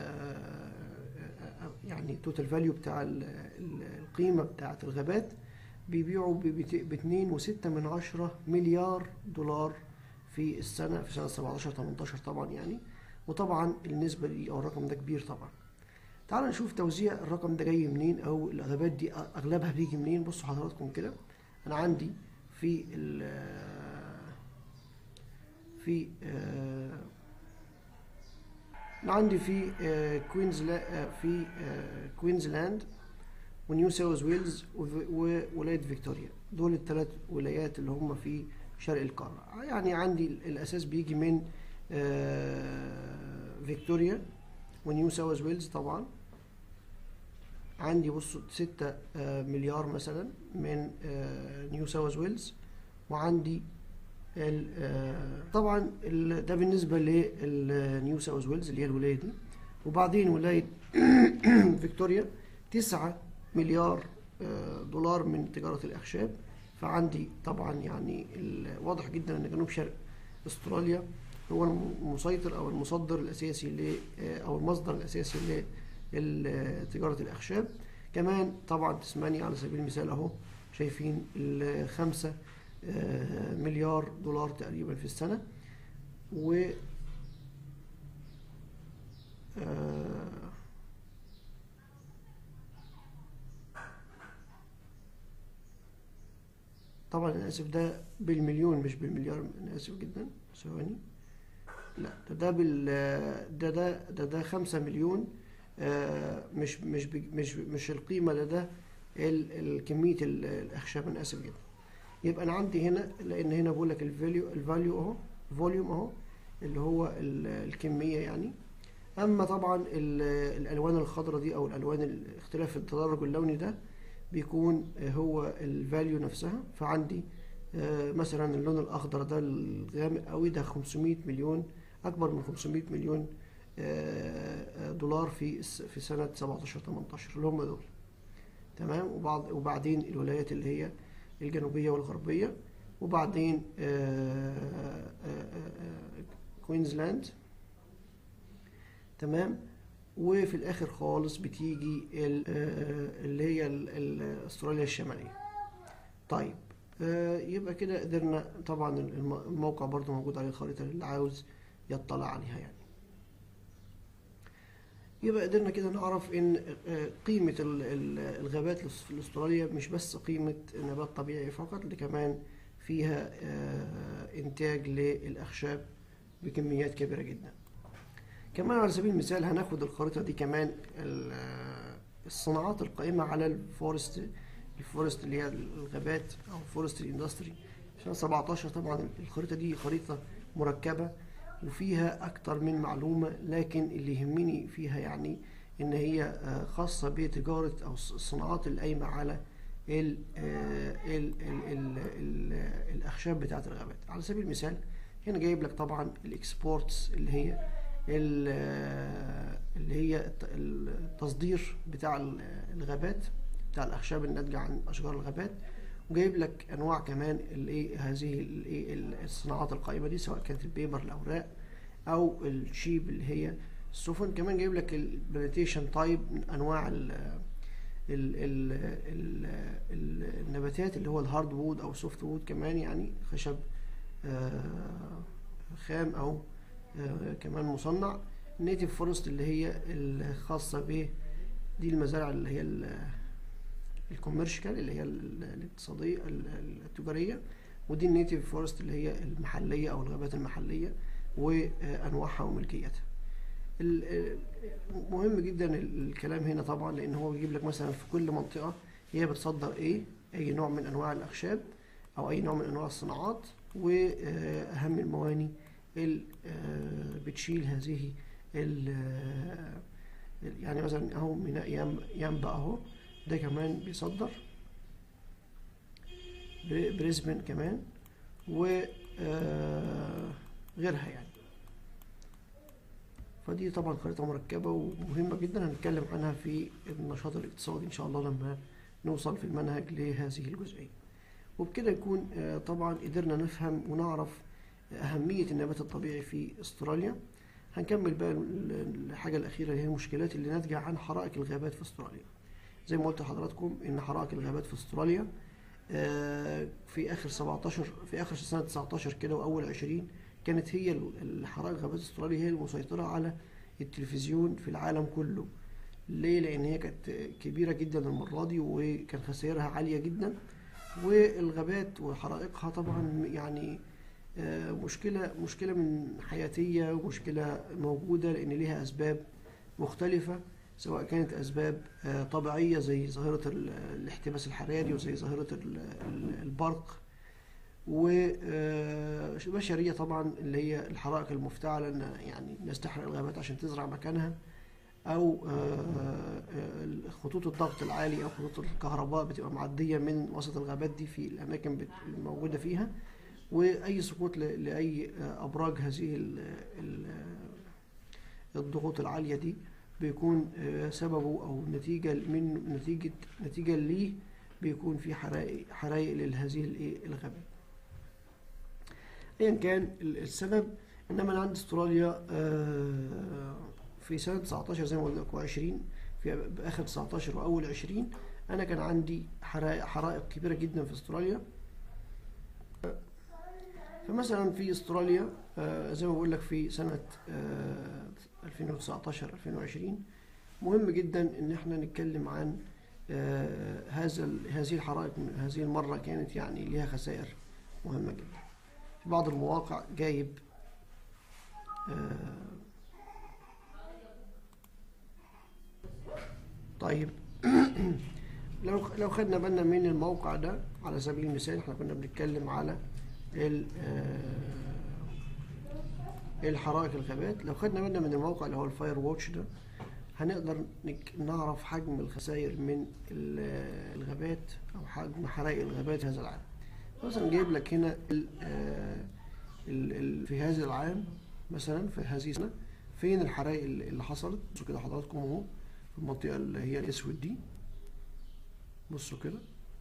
آه، يعني التوتال فاليو بتاع ال- ال- القيمة بتاعت الغابات بيبيعوا ب 2.6 من عشرة مليار دولار في السنة في سنة 17 18 طبعا يعني وطبعا النسبة دي أو الرقم ده كبير طبعا تعالوا نشوف توزيع الرقم ده جاي منين او الغابات دي اغلبها بيجي منين بصوا حضراتكم كده انا عندي في ال في آه، أنا عندي في آه، كوينزلا آه، في آه، كوينزلاند ونيو ساوث ويلز وف- وولاية فيكتوريا دول الثلاث ولايات اللي هم في شرق القارة يعني عندي ال- الأساس بيجي من آه، فيكتوريا ونيو ساوث ويلز طبعا عندي بصوا ستة آه، مليار مثلا من آه، نيو ساوث ويلز وعندي ال- آه، طبعا ال- ده بالنسبة للنيو ساوث ويلز اللي هي الولاية دي وبعدين ولاية فيكتوريا تسعة مليار آه، دولار من تجارة الأخشاب فعندي طبعا يعني ال- واضح جدا أن جنوب شرق أستراليا هو المسيطر أو المصدر الأساسي ل آه، أو المصدر الأساسي لتجارة الأخشاب كمان طبعا تسمانيا على سبيل المثال أهو شايفين الخمسة آه، مليار دولار تقريبا في السنة و آه، طبعا انا اسف ده بالمليون مش بالمليار انا اسف جدا ثواني لا ده ده بال ده ده ده ده خمسة مليون آه، مش مش بج- مش مش القيمة ده ده ال- ال- كمية ال- الأخشاب أنا آسف جدا يبقى أنا عندي هنا لأن هنا بقول لك الفاليو الفاليو أهو فوليوم أهو اللي هو ال- الكمية يعني أما طبعا ال- الألوان الخضراء دي أو الألوان ال- اختلاف التدرج اللوني ده بيكون هو الفاليو نفسها فعندي آه، مثلا اللون الأخضر ده الغامق قوي ده 500 مليون أكبر من 500 مليون آه، آه، دولار في الس- في سنة 17 18 اللي هم دول تمام وبعض وبعدين الولايات اللي هي الجنوبية والغربية وبعدين آه، آه، آه، آه، كوينزلاند تمام وفي الآخر خالص بتيجي ال- آه، اللي هي ال- ال- أستراليا الشمالية طيب آه، يبقى كده قدرنا طبعا الم- الموقع برضو موجود عليه الخريطة اللي عاوز يطلع عليها يعني يبقى قدرنا كده نعرف ان آه، قيمة ال- ال- الغابات الاس- في استراليا مش بس قيمة نبات طبيعي فقط ده كمان فيها آه، انتاج للاخشاب بكميات كبيرة جدا كمان على سبيل المثال هناخد الخريطة دي كمان ال- آه، الصناعات القائمة على الفورست الفورست اللي هي الغابات او فورست اندستري عشان 17 طبعا الخريطة دي خريطة مركبة وفيها أكتر من معلومة لكن اللي يهمني فيها يعني إن هي آه، خاصة بتجارة أو الص- الصناعات اللي قايمة على ال ال ال ال ال الأخشاب بتاعة الغابات على سبيل المثال هنا جايب لك طبعا الإكسبورتس اللي هي ال- آه، اللي هي الت- التصدير بتاع ال- الغابات بتاع الأخشاب الناتجة عن أشجار الغابات وجايب لك انواع كمان الايه هذه الايه الصناعات القائمه دي سواء كانت البيبر الاوراق او الشيب اللي هي السفن كمان جايب لك البلانتيشن تايب من انواع ال ال ال ال ال النباتات اللي هو الهارد وود او سوفت وود كمان يعني خشب آه، خام او آه، كمان مصنع النيتيف فورست اللي هي الخاصه ب دي المزارع اللي هي ال- الكوميرشال اللي هي ال- الاقتصادية ال- ال- التجارية ودي النيتيف فورست اللي هي المحلية أو الغابات المحلية وأنواعها وملكيتها ال- ال- مهم جدا ال- الكلام هنا طبعا لأن هو بيجيب لك مثلا في كل منطقة هي بتصدر إيه أي نوع من أنواع الأخشاب أو أي نوع من أنواع الصناعات وأهم المواني اللي آه، بتشيل هذه ال- آه، يعني مثلا أهو ميناء ينب- ينبع أهو ده كمان بيصدر بر- بريسبن كمان وغيرها يعني فدي طبعا خريطة مركبة ومهمة جدا هنتكلم عنها في النشاط الاقتصادي إن شاء الله لما نوصل في المنهج لهذه الجزئية وبكده يكون آه، طبعا قدرنا نفهم ونعرف أهمية النبات الطبيعي في استراليا هنكمل بقى ال- الحاجة الأخيرة اللي هي المشكلات اللي ناتجة عن حرائق الغابات في استراليا زي ما قلت لحضراتكم ان حرائق الغابات في استراليا آه، في اخر 17 في اخر سنه 19 كده واول 20 كانت هي ال- الحرائق غابات استراليا هي المسيطره على التلفزيون في العالم كله ليه لان هي كانت كبيره جدا المره دي وكان خسائرها عاليه جدا والغابات وحرائقها طبعا يعني آه، مشكلة مشكلة من حياتية ومشكلة موجودة لأن ليها أسباب مختلفة سواء كانت أسباب آه، طبيعية زي ظاهرة ال- الاحتباس الحراري وزي ظاهرة ال- ال- البرق وبشرية طبعا اللي هي الحرائق المفتعلة إن يعني الناس تحرق الغابات عشان تزرع مكانها أو آه، آه، خطوط الضغط العالي أو خطوط الكهرباء بتبقى معدية من وسط الغابات دي في الأماكن بت- الموجودة فيها وأي سقوط ل- لأي آه، أبراج هذه ال- ال- الضغوط العالية دي بيكون آه، سببه أو نتيجة من نتيجة نتيجة ليه بيكون في حرائق حرائق لهذه الإيه الغابات. أيا كان ال- السبب إنما أنا عندي استراليا آه، في سنة 19 زي ما قلت لكم 20 في آخر 19 وأول 20 أنا كان عندي حرائق حرائق كبيرة جدا في استراليا فمثلا في استراليا آه، زي ما بقول لك في سنة آه، 2019 2020 مهم جدا ان احنا نتكلم عن آه، هذا ال- هذه الحرائق من هذه المرة كانت يعني ليها خسائر مهمة جدا في بعض المواقع جايب آه، طيب لو لو خدنا بالنا من الموقع ده على سبيل المثال احنا كنا بنتكلم على ال- آه، الحرائق الغابات لو خدنا بالنا من الموقع اللي هو الفاير ووتش ده هنقدر نك- نعرف حجم الخسائر من ال- الغابات او حجم حرائق الغابات هذا العام مثلا جايب لك هنا ال آه، ال ال في هذا العام مثلا في هذه السنه فين الحرائق اللي اللي حصلت بصوا كده حضراتكم اهو في المنطقه اللي هي الاسود دي بصوا كده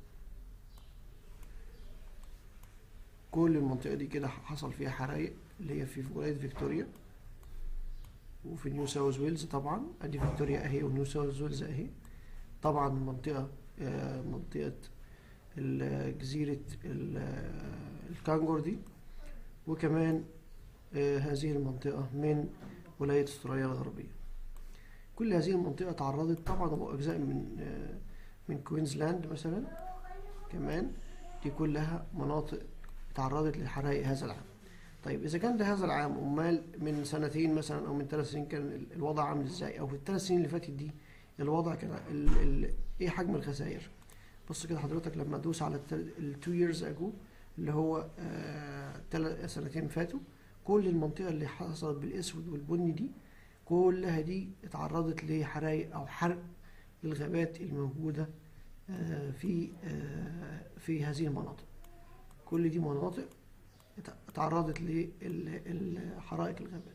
كل المنطقة دي كده حصل فيها حرائق اللي هي في ولاية فيكتوريا وفي نيو ساوث ويلز طبعا ادي فيكتوريا اهي ونيو ساوث ويلز اهي طبعا منطقة آه، منطقة ال- جزيرة ال- آه، الكانجور دي وكمان آه، هذه المنطقة من ولاية استراليا الغربية كل هذه المنطقة تعرضت طبعا وأجزاء من آه، من كوينزلاند مثلا كمان دي كلها مناطق تعرضت للحرائق هذا العام طيب إذا كان ده هذا العام أمال من سنتين مثلا أو من ثلاث سنين كان ال- الوضع عامل إزاي أو في الثلاث سنين اللي فاتت دي الوضع كان ال ال إيه حجم الخسائر بص كده حضرتك لما تدوس على التو ييرز أجو اللي هو آه تل- سنتين فاتوا كل المنطقة اللي حصلت بالأسود والبني دي كلها دي اتعرضت لحرائق أو حرق للغابات الموجودة آه، في آه، في هذه المناطق كل دي مناطق ات- اتعرضت لحرائق الغابات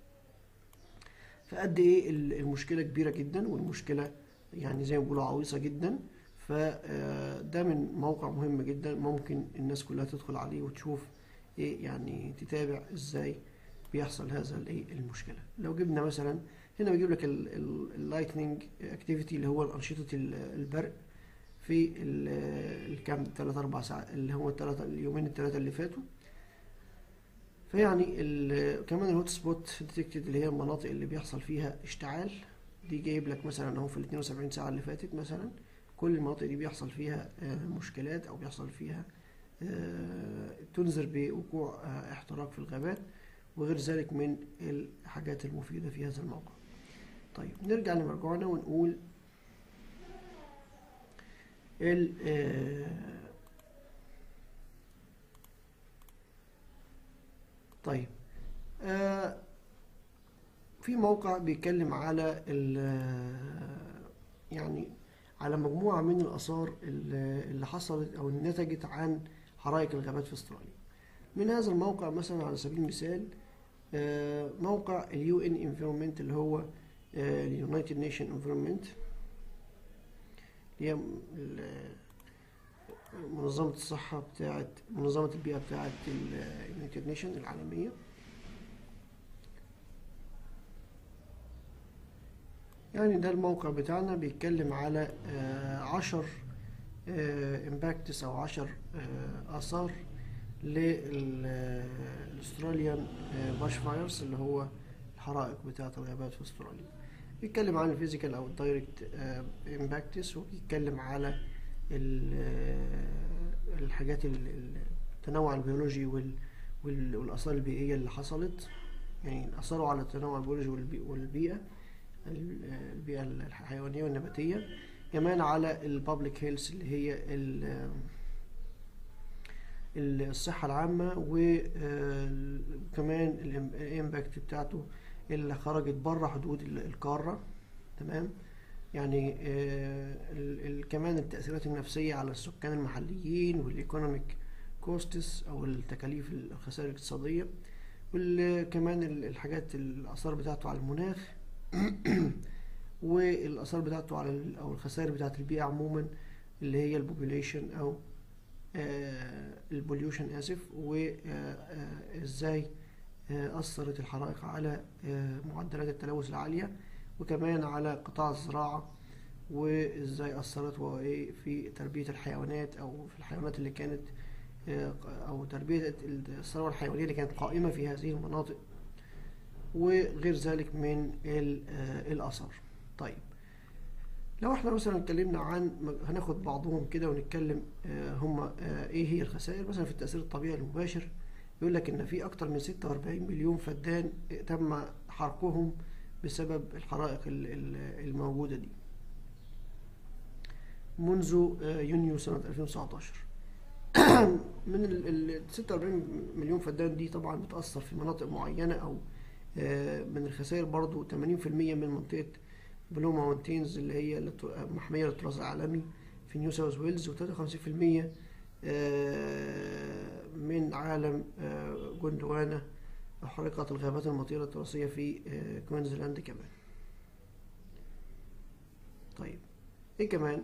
فقد ايه ال- المشكله كبيره جدا والمشكله يعني زي ما بيقولوا عويصه جدا فده من موقع مهم جدا ممكن الناس كلها تدخل عليه وتشوف ايه يعني تتابع ازاي بيحصل هذا الايه المشكله لو جبنا مثلا هنا بيجيب لك اللايتنينج اكتيفيتي اللي هو انشطه ال- البرق في ال- الكام ثلاث اربع ساعات اللي هو الثلاثه اليومين الثلاثه اللي فاتوا فيعني ال- كمان الهوت سبوت ديتكتد اللي هي المناطق اللي بيحصل فيها اشتعال دي جايب لك مثلا اهو في ال 72 ساعه اللي فاتت مثلا كل المناطق دي بيحصل فيها آه، مشكلات او بيحصل فيها آه، تنذر بوقوع آه، احتراق في الغابات وغير ذلك من الحاجات المفيدة في هذا الموقع طيب نرجع لمرجوعنا ونقول ال آه، طيب آه، في موقع بيتكلم على ال يعني على مجموعة من الآثار اللي اللي حصلت أو نتجت عن حرائق الغابات في استراليا من هذا الموقع مثلا على سبيل المثال آه، موقع اليو ان انفيرمنت اللي هو اليونايتد نيشن انفيرمنت هي ال- منظمة الصحة بتاعت منظمة البيئة بتاعت اليونايتد نيشن العالمية يعني ده الموقع بتاعنا بيتكلم على آه، عشر امباكتس او عشر آه، اثار للاستراليان باش فايرز اللي هو الحرائق بتاعة الغابات في استراليا بيتكلم عن الفيزيكال او الدايركت امباكتس وبيتكلم على ال- آه، الحاجات ال- ال- التنوع البيولوجي وال- وال- والآثار البيئية اللي حصلت يعني أثروا على التنوع البيولوجي والبي- والبيئة ال- البيئة الحيوانية والنباتية كمان على البابليك هيلث اللي هي ال- الصحة العامة وكمان الامباكت بتاعته اللي خرجت بره حدود ال- القارة تمام يعني آه، ال- ال- كمان التأثيرات النفسية على السكان المحليين والايكونوميك كوستس أو التكاليف الخسائر الاقتصادية وكمان الحاجات الآثار بتاعته على المناخ والآثار بتاعته على ال- أو الخسائر بتاعت البيئة عموما اللي هي البوبوليشن أو البوليوشن آسف وإزاي أثرت الحرائق على آه، معدلات التلوث العالية وكمان على قطاع الزراعة وإزاي أثرت وإيه في تربية الحيوانات أو في الحيوانات اللي كانت آه، أو تربية الثروة الحيوانية اللي كانت قائمة في هذه المناطق وغير ذلك من ال- آه، الآثار طيب لو احنا مثلا اتكلمنا عن هناخد بعضهم كده ونتكلم آه، هم آه، ايه هي الخسائر مثلا في التأثير الطبيعي المباشر يقول لك ان في اكتر من 46 مليون فدان تم حرقهم بسبب الحرائق ال- ال- الموجودة دي منذ آه، يونيو سنة 2019 من ال ال 46 مليون فدان دي طبعا بتأثر في مناطق معينة أو آه، من الخسائر برضو 80% من منطقة بلو ماونتينز اللي هي الت- محمية للتراث العالمي في نيو ساوث ويلز و53% آه، من عالم آه، جندوانا وحريقة الغابات المطيرة التراثية في آه، كوينزلاند كمان طيب ايه كمان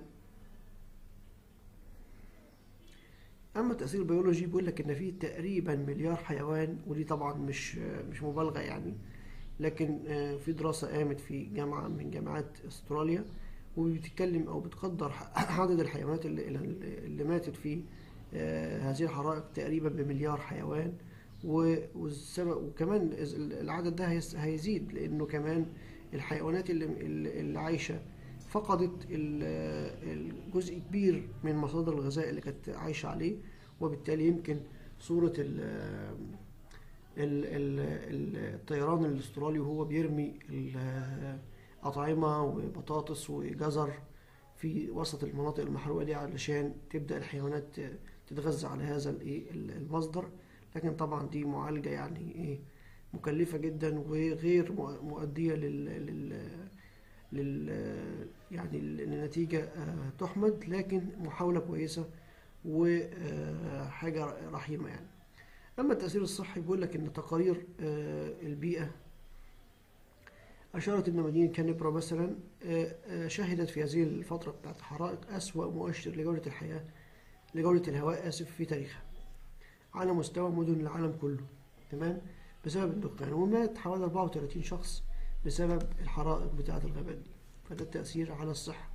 اما التاثير البيولوجي بيقول لك ان في تقريبا مليار حيوان ودي طبعا مش مش مبالغه يعني لكن آه، في دراسه قامت في جامعه من جامعات استراليا وبتتكلم او بتقدر ح- عدد الحيوانات اللي, اللي اللي ماتت في آه، هذه الحرائق تقريبا بمليار حيوان و- والسبب وكمان الز- العدد ده هيس- هيزيد لانه كمان الحيوانات اللي اللي اللي عايشه فقدت ال- الجزء كبير من مصادر الغذاء اللي كانت عايشه عليه وبالتالي يمكن صوره ال ال- ال- ال- الطيران الاسترالي وهو بيرمي الأطعمة وبطاطس وجزر في وسط المناطق المحروقة دي علشان تبدأ الحيوانات تتغذى على هذا الإيه المصدر لكن طبعا دي معالجة يعني إيه مكلفة جدا وغير مؤ- مؤدية لل, لل لل يعني لنتيجة آه، تحمد لكن محاولة كويسة وحاجة رحيمة يعني أما التأثير الصحي بيقول لك إن تقارير آه، البيئة أشارت إن مدينة كانبرا مثلا آه، آه، شهدت في هذه الفترة بتاعت الحرائق أسوأ مؤشر لجودة الحياة لجودة الهواء آسف في تاريخها على مستوى مدن العالم كله تمام بسبب الدخان ومات حوالي 34 شخص بسبب الحرائق بتاعت الغابات دي فده التأثير على الصحة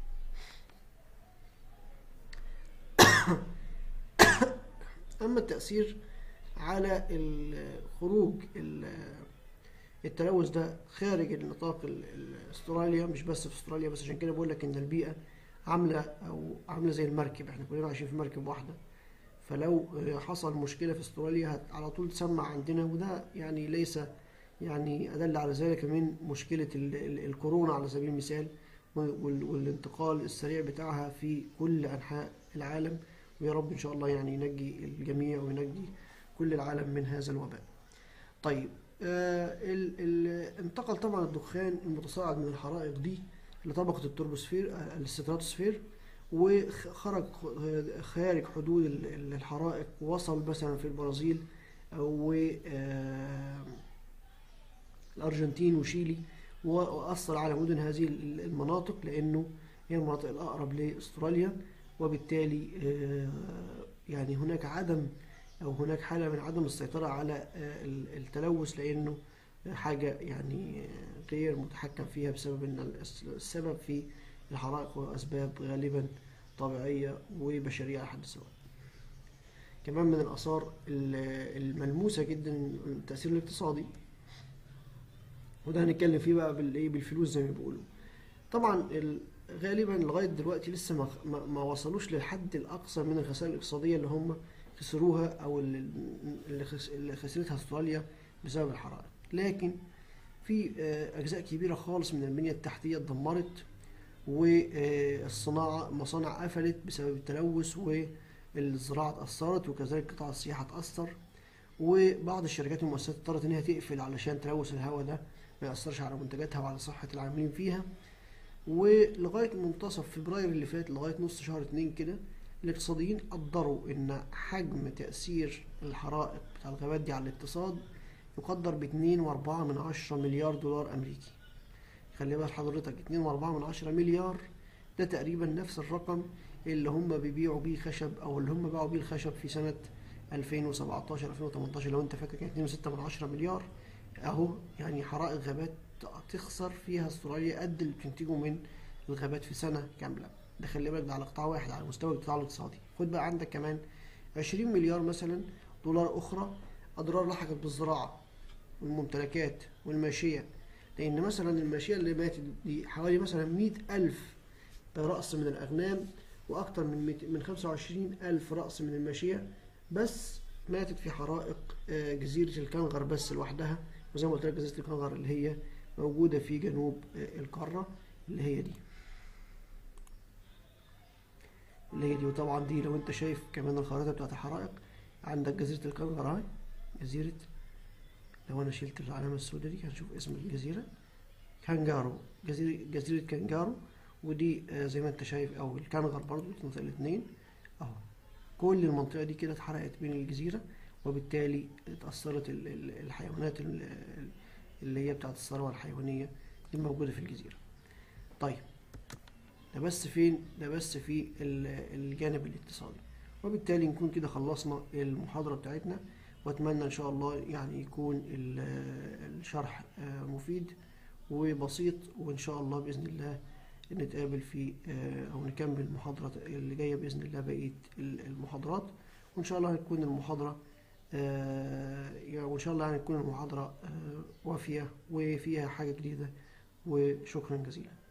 أما التأثير على الخروج ال- التلوث ده خارج النطاق ال- ال- استراليا مش بس في استراليا بس عشان كده بقول لك ان البيئة عاملة او عاملة زي المركب احنا كلنا عايشين في مركب واحدة فلو حصل مشكلة في استراليا هت- على طول تسمع عندنا وده يعني ليس يعني أدل على ذلك من مشكلة ال- ال- الكورونا على سبيل المثال وال- والانتقال السريع بتاعها في كل أنحاء العالم ويا رب إن شاء الله يعني ينجي الجميع وينجي كل العالم من هذا الوباء طيب آه ال ال انتقل طبعا الدخان المتصاعد من الحرائق دي لطبقة التوربوسفير آه، الستراتوسفير وخرج خ- خارج حدود ال- ال- الحرائق وصل مثلا في البرازيل و آه، الأرجنتين وشيلي وأثر على مدن هذه ال- المناطق لأنه هي المناطق الأقرب لأستراليا وبالتالي آه، يعني هناك عدم أو هناك حالة من عدم السيطرة على آه، ال- التلوث لأنه حاجة يعني آه، غير متحكم فيها بسبب أن الس- السبب في الحرائق هو أسباب غالبا طبيعية وبشرية على حد سواء كمان من الآثار ال- الملموسة جدا التأثير الاقتصادي وده هنتكلم فيه بقى بالايه بالفلوس زي ما بيقولوا طبعا ال- غالبا لغايه دلوقتي لسه ما ما ما وصلوش للحد الاقصى من الخسائر الاقتصاديه اللي هم خسروها او اللي اللي خس- اللي خسرتها استراليا بسبب الحرائق لكن في آه، اجزاء كبيره خالص من البنيه التحتيه اتدمرت والصناعه مصانع قفلت بسبب التلوث والزراعه اتاثرت وكذلك قطاع السياحه اتاثر وبعض الشركات والمؤسسات اضطرت انها تقفل علشان تلوث الهواء ده ما ياثرش على منتجاتها وعلى صحه العاملين فيها ولغايه منتصف فبراير اللي فات لغايه نص شهر اتنين كده الاقتصاديين قدروا ان حجم تاثير الحرائق بتاع الغابات دي على الاقتصاد يقدر باتنين واربعة من عشرة مليار دولار امريكي خلي بال حضرتك اتنين واربعة من عشرة مليار ده تقريبا نفس الرقم اللي هم بيبيعوا بيه خشب او اللي هم باعوا بيه الخشب في سنة 2017 2018 لو انت فاكر كان 2.6 من عشرة مليار اهو يعني حرائق غابات تخسر فيها استراليا قد اللي بتنتجه من الغابات في سنة كاملة ده خلي بالك ده على قطاع واحد على مستوى القطاع الاقتصادي خد بقى عندك كمان 20 مليار مثلا دولار اخرى اضرار لحقت بالزراعة والممتلكات والماشية لان مثلا الماشية اللي ماتت دي حوالي مثلا 100 الف رأس من الاغنام واكتر من 100 من 25 الف رأس من الماشية بس ماتت في حرائق آه، جزيرة الكنغر بس لوحدها وزي ما قلت لك جزيرة الكنغر اللي هي موجودة في جنوب آه، القارة اللي هي دي اللي هي دي وطبعا دي لو انت شايف كمان الخريطة بتاعت الحرائق عندك جزيرة الكنغر اهي جزيرة لو انا شلت العلامة السوداء دي هنشوف اسم الجزيرة كانجارو جزيرة جزيرة كانجارو ودي آه، زي ما انت شايف او الكنغر برضو الاثنين اهو كل المنطقة دي كده اتحرقت بين الجزيرة وبالتالي اتأثرت ال- ال- الحيوانات ال- اللي هي بتاعت الثروة الحيوانية الموجودة في الجزيرة طيب ده بس فين ده بس في ال- الجانب الاقتصادي وبالتالي نكون كده خلصنا المحاضرة بتاعتنا واتمنى ان شاء الله يعني يكون ال- الشرح آه، مفيد وبسيط وان شاء الله باذن الله نتقابل في آه، او نكمل المحاضرة اللي جاية باذن الله بقية ال- المحاضرات وان شاء الله هتكون المحاضرة آه، يعني وان شاء الله يعني تكون المحاضرة آه، وافية وفيها حاجة جديدة وشكرا جزيلا